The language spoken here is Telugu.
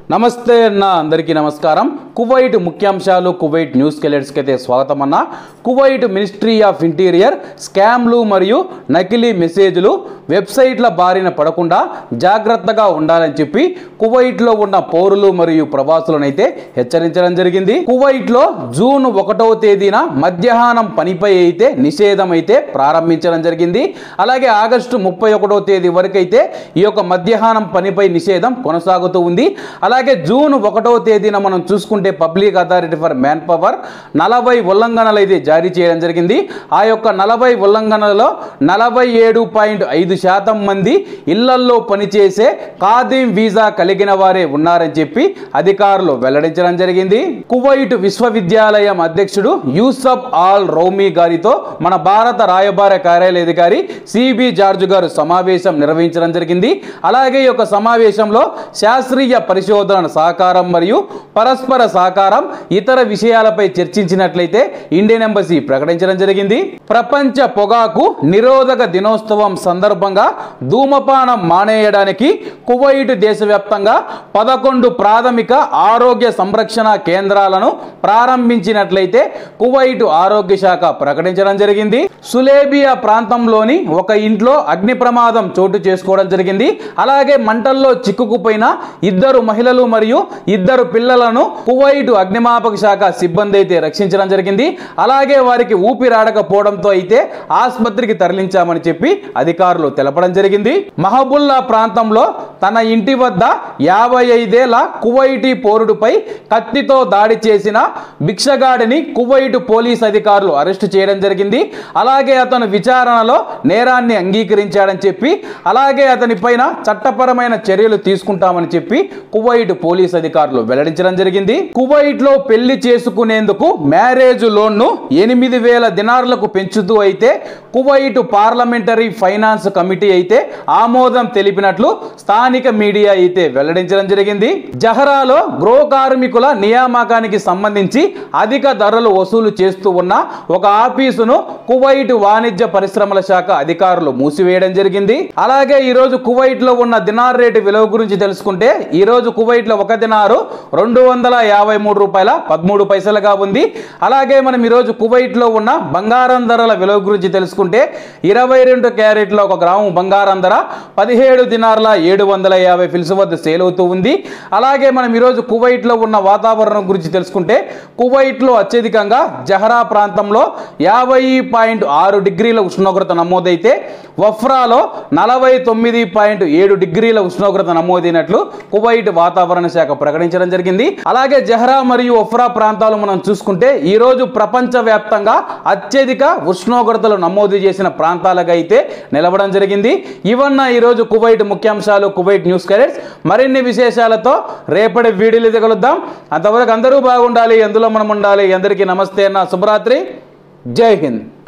నమస్తే అన్న అందరికీ నమస్కారం కువైట్ ముఖ్యాంశాలు కువైట్ న్యూస్ కెలెట్స్కి అయితే స్వాగతం అన్న కువైట్ మినిస్ట్రీ ఆఫ్ ఇంటీరియర్ స్కామ్లు మరియు నకిలీ మెసేజ్లు వెబ్సైట్ల బారిన పడకుండా జాగ్రత్తగా ఉండాలని చెప్పి కువైట్లో ఉన్న పౌరులు మరియు ప్రవాసులనైతే హెచ్చరించడం జరిగింది కువైట్లో జూన్ ఒకటవ తేదీన మధ్యాహ్నం పనిపై అయితే నిషేధం అయితే ప్రారంభించడం జరిగింది అలాగే ఆగస్టు ముప్పై ఒకటో తేదీ వరకు అయితే ఈ యొక్క మధ్యాహ్నం పనిపై నిషేధం కొనసాగుతూ ఉంది అలాగే జూన్ ఒకటో తేదీన మనం చూసుకుంటే public authority for manpower నలభై ఉల్లంఘనలు అయితే జారీ చేయడం జరిగింది ఆ యొక్క నలభై ఉల్లంఘనలలో నలభై ఏడు పాయింట్ ఐదు శాతం మంది ఇళ్లల్లో పనిచేసే ఖాదీం వీసా కలిగిన వారే ఉన్నారని చెప్పి అధికారులు వెల్లడించడం జరిగింది కువైట్ విశ్వవిద్యాలయం అధ్యక్షుడు యూసఫ్ ఆల్ రౌమీ గారితో మన భారత రాయబార కార్యాలయ అధికారి సిబి జార్జ్ గారు సమావేశం నిర్వహించడం జరిగింది అలాగే ఈ యొక్క సమావేశంలో శాస్త్రీయ పరిశోధన సహకారం మరియు పరస్పర సహకారం ఇతర విషయాలపై చర్చించినట్లయితే ఇండియన్ ఎంబసీ ప్రకటించడం జరిగింది ప్రపంచ పొగాకు నిరోధక దినోత్సవం సందర్భంగా ధూమపానం మానేయడానికి కువైట్ దేశవ్యాప్తంగా పదకొండు ప్రాథమిక ఆరోగ్య సంరక్షణ కేంద్రాలను ప్రారంభించినట్లయితే కువైట్ ఆరోగ్య శాఖ ప్రకటించడం జరిగింది సులేబియా ప్రాంతంలోని ఒక ఇంట్లో అగ్ని ప్రమాదం చోటు చేసుకోవడం జరిగింది అలాగే మంటల్లో చిక్కుకుపోయిన ఇద్దరు మహిళలు మరియు ఇద్దరు పిల్లలను కువైట్ అగ్నిమాపక శాఖ సిబ్బంది అయితే రక్షించడం జరిగింది అలాగే వారికి ఊపిరాడకపోవడంతో అయితే ఆసుపత్రికి తరలించామని చెప్పి అధికారులు తెలపడం జరిగింది మహబుల్లా ప్రాంతంలో తన ఇంటి వద్ద యాభై ఐదేళ్ల కువైటీ పౌరుడిపై కత్తితో దాడి చేసిన భిక్షగాడిని కువైట్ పోలీస్ అధికారులు అరెస్టు చేయడం జరిగింది అలాగే అతను విచారణలో నేరాన్ని అంగీకరించాడని చెప్పి అలాగే అతని పైన చట్టపరమైన చర్యలు తీసుకుంటామని చెప్పి కువైట్ పోలీస్ అధికారులు వెల్లడించడం జరిగింది కువైట్ లో పెళ్లి చేసుకునేందుకు మ్యారేజ్ లోన్ ను ఎనిమిది వేల దినార్లకు పెంచుతూ అయితే కువైట్ పార్లమెంటరీ ఫైనాన్స్ కమిటీ అయితే ఆమోదం తెలిపినట్లు స్థానిక మీడియా అయితే వెల్లడించడం జరిగింది జహరాలో గృహ కార్మికుల నియామకానికి సంబంధించి అధిక ధరలు వసూలు చేస్తూ ఉన్న ఒక ఆఫీసును కువైట్ వాణిజ్య పరిశ్రమల శాఖ అధికారులు మూసివేయడం జరిగింది అలాగే ఈ రోజు కువైట్ లో ఉన్న దినార్ రేటు విలువ గురించి తెలుసుకుంటే ఈ రోజు కువైట్ లో ఒక దినారు రెండు వందల యాభై మూడు రూపాయల పదమూడు పైసలుగా ఉంది అలాగే మనం ఈ రోజు కువైట్ లో ఉన్న బంగారం ధరల విలువ గురించి తెలుసుకుంటే ఇరవై రెండు క్యారెట్ల ఒక గ్రాము బంగారం ధర పదిహేడు దినార్ల ఏడు వందల యాభై ఫిల్స్ వద్ద సేల్ అవుతూ ఉంది అలాగే మనం ఈరోజు కువైట్ లో ఉన్న వాతావరణం గురించి తెలుసుకుంటే కువైట్ లో అత్యధికంగా జహరా ప్రాంతంలో యాభై పాయింట్ ఆరు డిగ్రీల ఉష్ణోగ్రత నమోదైతే వఫ్రాలో నలభై తొమ్మిది పాయింట్ ఏడు డిగ్రీల ఉష్ణోగ్రత నమోదైనట్లు కువైట్ వాతావరణ శాఖ ప్రకటించడం జరిగింది అలాగే జహరా మరియు వఫ్రా ప్రాంతాలు మనం చూసుకుంటే ఈ రోజు ప్రపంచ వ్యాప్తంగా అత్యధిక ఉష్ణోగ్రతలు నమోదు చేసిన ప్రాంతాలుగా అయితే నిలవడం జరిగింది ఇవన్న ఈ రోజు కువైట్ ముఖ్యాంశాలు కువైట్ న్యూస్ కరెక్ట్స్ మరిన్ని విశేషాలతో రేపటి వీడియోలు కలుద్దాం అంతవరకు అందరూ బాగుండాలి ఎందులో మనం ఉండాలి అందరికీ నమస్తే అన్న శుభరాత్రి జై హింద్